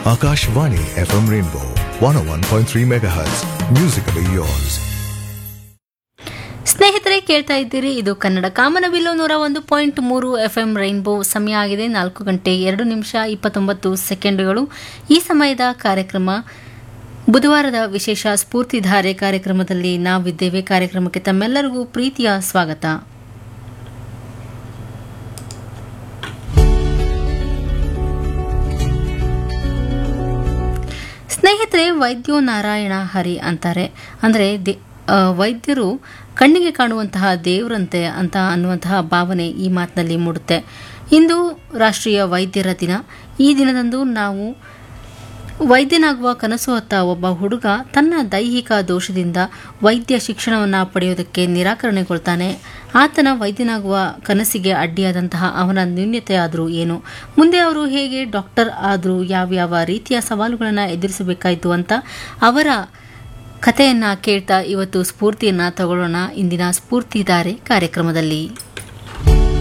Akashvani FM Rainbow 101.3 MHz. Musically yours. ಸ್ನೇಹಿತರೆ ಕೇಳ್ತಾ ಇದ್ದೀರಿ ಇದು ಕನ್ನಡ ಕಾಮನಬಿಲ್ಲು ನೂರ ಒಂದು ಪಾಯಿಂಟ್ ಮೂರು ಎಫ್ ಎಂ ರೈನ್ಬೋ ಸಮಯ ಆಗಿದೆ ನಾಲ್ಕು ಗಂಟೆ ಎರಡು ನಿಮಿಷ ಇಪ್ಪತ್ತೊಂಬತ್ತು ಸೆಕೆಂಡುಗಳು ಈ ಸಮಯದ ಕಾರ್ಯಕ್ರಮ ಬುಧವಾರದ ವಿಶೇಷ ಸ್ಫೂರ್ತಿಧಾರೆ ಕಾರ್ಯಕ್ರಮದಲ್ಲಿ ನಾವಿದ್ದೇವೆ ಕಾರ್ಯಕ್ರಮಕ್ಕೆ ತಮ್ಮೆಲ್ಲರಿಗೂ ಪ್ರೀತಿಯ ಸ್ವಾಗತ ಸ್ನೇಹಿತರೆ ವೈದ್ಯೋ ನಾರಾಯಣ ಹರಿ ಅಂತಾರೆ ಅಂದರೆ ದೇ ಆ, ವೈದ್ಯರು ಕಣ್ಣಿಗೆ ಕಾಣುವಂತಹ ದೇವರಂತೆ ಅಂತ ಅನ್ನುವಂತಹ ಭಾವನೆ ಈ ಮಾತಿನಲ್ಲಿ ಮೂಡುತ್ತೆ ಇಂದು ರಾಷ್ಟ್ರೀಯ ವೈದ್ಯರ ದಿನ ಈ ದಿನದಂದು ನಾವು ವೈದ್ಯನಾಗುವ ಕನಸು ಹೊತ್ತ ಒಬ್ಬ ಹುಡುಗ ತನ್ನ ದೈಹಿಕ ದೋಷದಿಂದ ವೈದ್ಯ ಶಿಕ್ಷಣವನ್ನು ಪಡೆಯೋದಕ್ಕೆ ನಿರಾಕರಣೆಗೊಳ್ತಾನೆ ಆತನ ವೈದ್ಯನಾಗುವ ಕನಸಿಗೆ ಅಡ್ಡಿಯಾದಂತಹ ಅವನ ನ್ಯೂನ್ಯತೆ ಆದರೂ ಏನು ಮುಂದೆ ಅವರು ಹೇಗೆ ಡಾಕ್ಟರ್ ಆದರೂ ಯಾವ್ಯಾವ ರೀತಿಯ ಸವಾಲುಗಳನ್ನು ಎದುರಿಸಬೇಕಾಯಿತು ಅಂತ ಅವರ ಕಥೆಯನ್ನ ಕೇಳ್ತಾ ಇವತ್ತು ಸ್ಫೂರ್ತಿಯನ್ನ ತಗೊಳ್ಳೋಣ ಇಂದಿನ ಸ್ಫೂರ್ತಿದಾರೆ ಕಾರ್ಯಕ್ರಮದಲ್ಲಿ